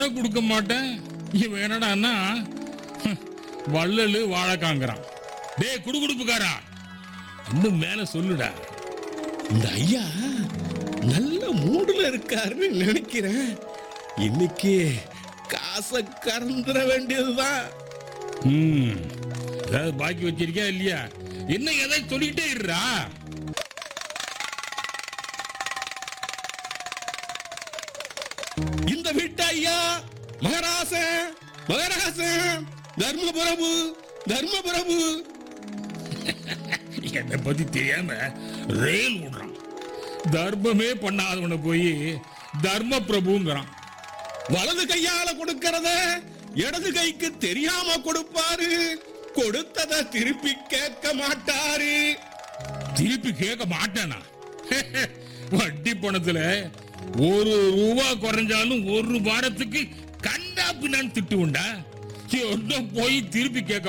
கொடுக்க மாட்டேன் இவன் என்னடான்னா ஹம், வள்ளலு வாழைக்காங்கிறான் டேய் குடுகுடுப்புக்காரா இன்னும் மேல சொல்லுடா இந்த ஐயா நல்ல மூடுல இருக்காருன்னு நினைக்கிறேன் இன்னைக்கு காசை கறந்துட வேண்டியதுதான் ம் ஏதாவது பாக்கி வச்சிருக்கியா இல்லையா என்ன எதை சொல்லிக்கிட்டே இருடா இந்த வீட்டு ஐயா மகராசன் மகராசன் தர்மபுரபு தர்மபுரபு என்னை பத்தி தெரியாம ரயில் விடுறான் தர்மமே பண்ணாதவனை போய் தர்ம பிரபுங்கிறான் வலது கையால கொடுக்கறத இடது கைக்கு தெரியாம கொடுப்பாரு கொடுத்தத திருப்பி கேட்க மாட்டாரு திருப்பி கேட்க மாட்டேனா வட்டி பணத்துல ஒரு ரூபா குறைஞ்சாலும் ஒரு வாரத்துக்கு கண்டா பின்னான்னு திட்டு உண்டா ஒன்றும் போய் திருப்பி கேட்க